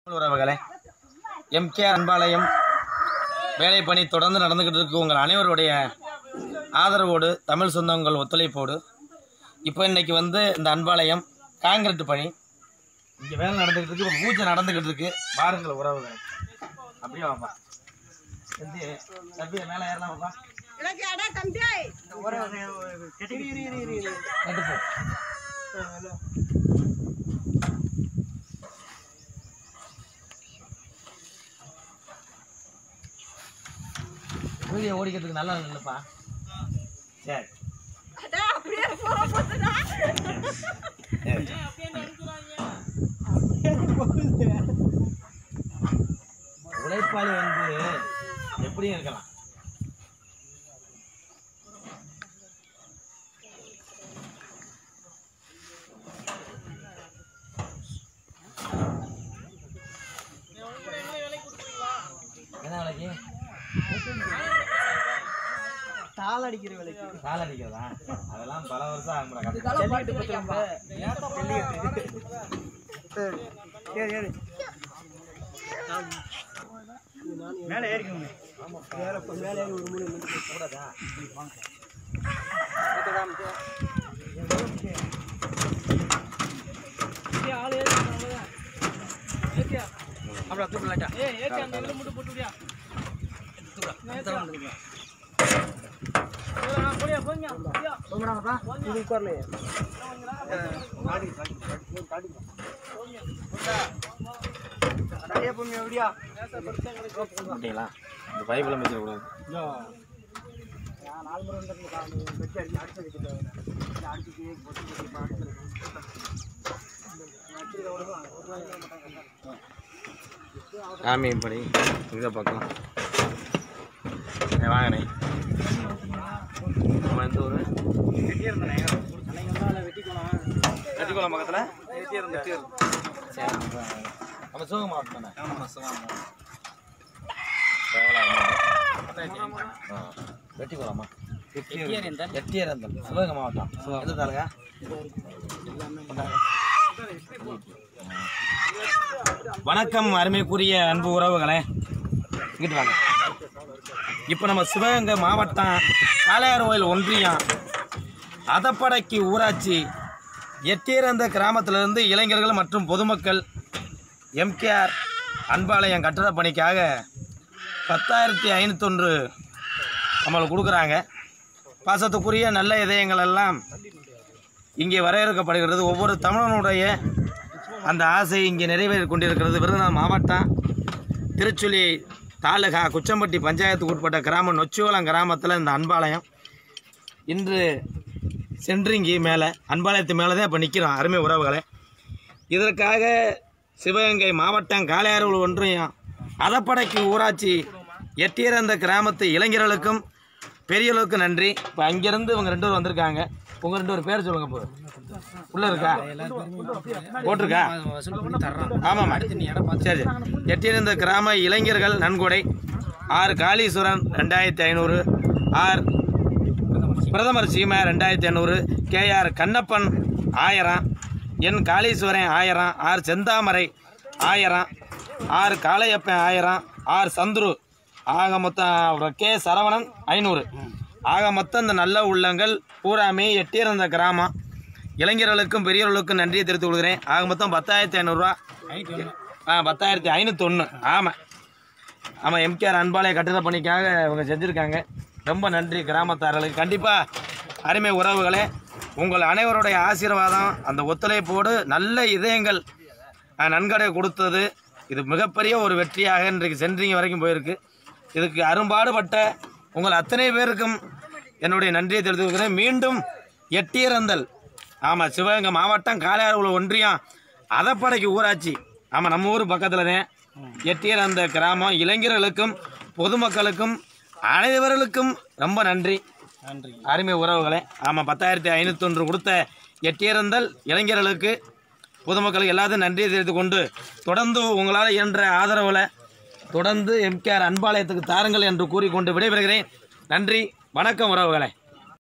உறவுகளே எம்கே அன்பாலயம் வேலை பணி தொடர்ந்து நடந்துக்கிட்டு இருக்கு உங்கள் அனைவருடைய ஆதரவோடு தமிழ் சொந்தங்கள் ஒத்துழைப்போடு இப்போ இன்னைக்கு வந்து இந்த அன்பாலயம் காங்கிரீட் பணி இங்கே வேலை நடந்துக்கிட்டு இருக்கு இப்போ பூஜை நடந்துக்கிட்டு இருக்கு பாருங்கள் உறவுகள் அப்படியே வாப்பா செஞ்சு தம்பி மேலே ஏறலாம் வாப்பா நட்டு போ வீடியோ ஓடிக்கிறதுக்கு நல்லா இல்லைப்பா சரி உழைப்பாளி வந்து எப்படியும் இருக்கலாம் என்ன வேலைக்கு தாள் அடிக்கிற வேலைக்கு கால் அடிக்கிறதா அதெல்லாம் பல வருஷம் ஆகும் சரி சரி மேலே ஏறிக்கணும் மேலே மேலே ஏறி ஒரு மூணு நிமிஷம் கூடாதா அப்புறம் தூக்கலாட்டா இது உட்காரலையே நிறைய பொண்ணு எப்படியா அப்படிங்களா இந்த பைப்பில் மிச்சிடக்கூடாது நான் நாலு முறை வந்து வெட்டி அடிச்சு அடிச்சு அடிச்சு அடிச்சு போட்டு ஆமியும் படி இதை பார்க்கலாம் ஏய், வாங்கண்ணே நம்ம எந்த ஊர் வெட்டிக்குளம் பக்கத்தில் சரி நம்ம நம்ம சிவகங்கை மாவட்டம் தானே ஆமாம் சிவகங்கை வெட்டிக்குளமா எட்டியரந்தல் சிவகங்கை மாவட்டம் எந்த தாலுகா வணக்கம் அருமைக்குரிய அன்பு உறவுகளே இங்கிட்டு வாங்க இப்போ நம்ம சிவகங்கை மாவட்டம் காளையார் கோயில் ஒன்றியம் அதப்படைக்கு ஊராட்சி எட்டீரந்த கிராமத்திலிருந்து இளைஞர்கள் மற்றும் பொதுமக்கள் எம்கேஆர் அன்பாலயம் கட்டட பணிக்காக பத்தாயிரத்தி ஐநூத்தொன்று நம்மளுக்கு கொடுக்குறாங்க பாசத்துக்குரிய நல்ல இதயங்கள் எல்லாம் இங்கே வரையறுக்கப்படுகிறது ஒவ்வொரு தமிழனுடைய அந்த ஆசை இங்கே நிறைவேறிக் கொண்டிருக்கிறது விருதுநகர் மாவட்டம் திருச்சுழி தாலுகா குச்சம்பட்டி பஞ்சாயத்துக்கு உட்பட்ட கிராமம் நொச்சியோளம் கிராமத்தில் இந்த அன்பாலயம் இன்று சென்றிங்கி மேலே அன்பாலயத்து மேலே தான் இப்போ நிற்கிறோம் அருமை உறவுகளே இதற்காக சிவகங்கை மாவட்டம் காளையாறுகள் ஒன்றியம் அதப்படைக்கு ஊராட்சி எட்டியரந்த கிராமத்து இளைஞர்களுக்கும் பெரியவர்களுக்கும் நன்றி இப்போ அங்கேருந்து இவங்க ரெண்டு பேரும் வந்திருக்காங்க உங்கள் ரெண்டு பேர் பேர் சொல்லுங்க இப்போ உள்ள இருக்கா போட்டிருக்கா ஆமாம் சரி எட்டியிருந்த கிராம இளைஞர்கள் நன்கொடை ஆர் காளீஸ்வரன் ரெண்டாயிரத்தி ஐநூறு ஆர் பிரதமர் சீமா ரெண்டாயிரத்தி ஐநூறு கேஆர் கண்ணப்பன் ஆயிரம் என் காளீஸ்வரன் ஆயிரம் ஆர் செந்தாமரை ஆயிரம் ஆர் காளையப்பன் ஆயிரம் ஆர் சந்துரு ஆக மொத்தம் அப்புறம் கே சரவணன் ஐநூறு ஆக மொத்தம் இந்த நல்ல உள்ளங்கள் பூராமே எட்டியிருந்த கிராமம் இளைஞர்களுக்கும் பெரியவர்களுக்கும் நன்றியை தெரிவித்துக் கொள்கிறேன் ஆக மொத்தம் பத்தாயிரத்தி ஐநூறுரூவா ஆ பத்தாயிரத்தி ஐநூற்றொன்று ஆமாம் ஆமாம் எம்கேஆர் அன்பாலய கட்டிட பணிக்காக இவங்க செஞ்சுருக்காங்க ரொம்ப நன்றி கிராமத்தார்களுக்கு கண்டிப்பாக அருமை உறவுகளே உங்கள் அனைவருடைய ஆசீர்வாதம் அந்த ஒத்துழைப்போடு நல்ல இதயங்கள் அஹ், நன்கொடை கொடுத்தது இது மிகப்பெரிய ஒரு வெற்றியாக இன்றைக்கு சென்றிங்க வரைக்கும் போயிருக்கு இதுக்கு அரும்பாடுபட்ட உங்கள் அத்தனை பேருக்கும் என்னுடைய நன்றியை தெரிவித்துக் கொள்கிறேன் மீண்டும் எட்டியரந்தல் ஆமாம் சிவகங்கை மாவட்டம் காளையாறுகுளம் ஒன்றியம் அதப்படைக்கு ஊராட்சி ஆமாம் நம்ம ஊர் பக்கத்தில் தான் எட்டியர் அந்த கிராமம் இளைஞர்களுக்கும் பொதுமக்களுக்கும் அனைவர்களுக்கும் ரொம்ப நன்றி நன்றி அருமை உறவுகளே ஆமாம் பத்தாயிரத்தி ஐநூற்றொன்று கொடுத்த எட்டியரந்தல் இளைஞர்களுக்கு பொதுமக்களுக்கு எல்லாத்தையும் நன்றியை தெரிவித்துக் கொண்டு தொடர்ந்து உங்களால் இயன்ற ஆதரவில் தொடர்ந்து எம்கேஆர் அன்பாலயத்துக்கு தாருங்கள் என்று கூறிக்கொண்டு விடைபெறுகிறேன் நன்றி வணக்கம் உறவுகளே